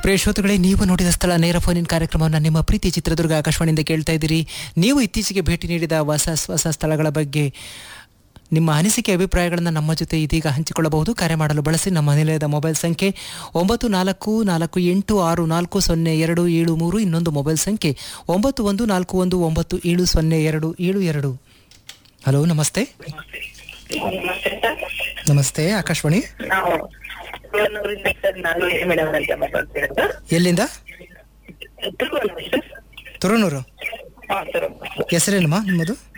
ಪ್ರಿಯ ಶ್ರೋತೃಗಳೇ ನೀವು ನೋಡಿದ ಸ್ಥಳ ನೇರ ಫೋನಿನ್ ಕಾರ್ಯಕ್ರಮವನ್ನು ನಿಮ್ಮ ಪ್ರೀತಿ ಚಿತ್ರದುರ್ಗ ಆಕಾಶವಾಣಿಯಿಂದ ಕೇಳ್ತಾ ಇದ್ದೀರಿ ನೀವು ಇತ್ತೀಚೆಗೆ ಭೇಟಿ ನೀಡಿದ ಹೊಸ ಹೊಸ ಸ್ಥಳಗಳ ಬಗ್ಗೆ ನಿಮ್ಮ ಅನಿಸಿಕೆ ಅಭಿಪ್ರಾಯಗಳನ್ನು ನಮ್ಮ ಜೊತೆ ಇದೀಗ ಹಂಚಿಕೊಳ್ಳಬಹುದು ಕರೆ ಮಾಡಲು ಬಳಸಿ ನಮ್ಮ ನಿಲಯದ ಮೊಬೈಲ್ ಸಂಖ್ಯೆ ಒಂಬತ್ತು ನಾಲ್ಕು ನಾಲ್ಕು ಎಂಟು ಆರು ನಾಲ್ಕು ಸೊನ್ನೆ ಎರಡು ಏಳು ಮೂರು ಇನ್ನೊಂದು ಮೊಬೈಲ್ ಸಂಖ್ಯೆ ಒಂಬತ್ತು ಒಂದು ನಾಲ್ಕು ಒಂದು ಒಂಬತ್ತು ಏಳು ಸೊನ್ನೆ ಎರಡು ಏಳು ಎರಡು ಹಲೋ ನಮಸ್ತೆ ನಮಸ್ತೆ ಸರ್. ನಮಸ್ತೆ ಆಕಾಶವಾಣಿ ನಾವು ತುಳುವೂರಿಂದ ಸರ್ ನಾನು ಮೇಡಮ್ ಅಂತ ಮಾತಾಡ್ತಿರೋದು ಎಲ್ಲಿಂದ ತುಳುವೂರು ಸರ್ ತುರುನೂರು ಹಾ ಸರ್ ಹೆಸರೇನಮ್ಮ ನಿಮ್ಮದು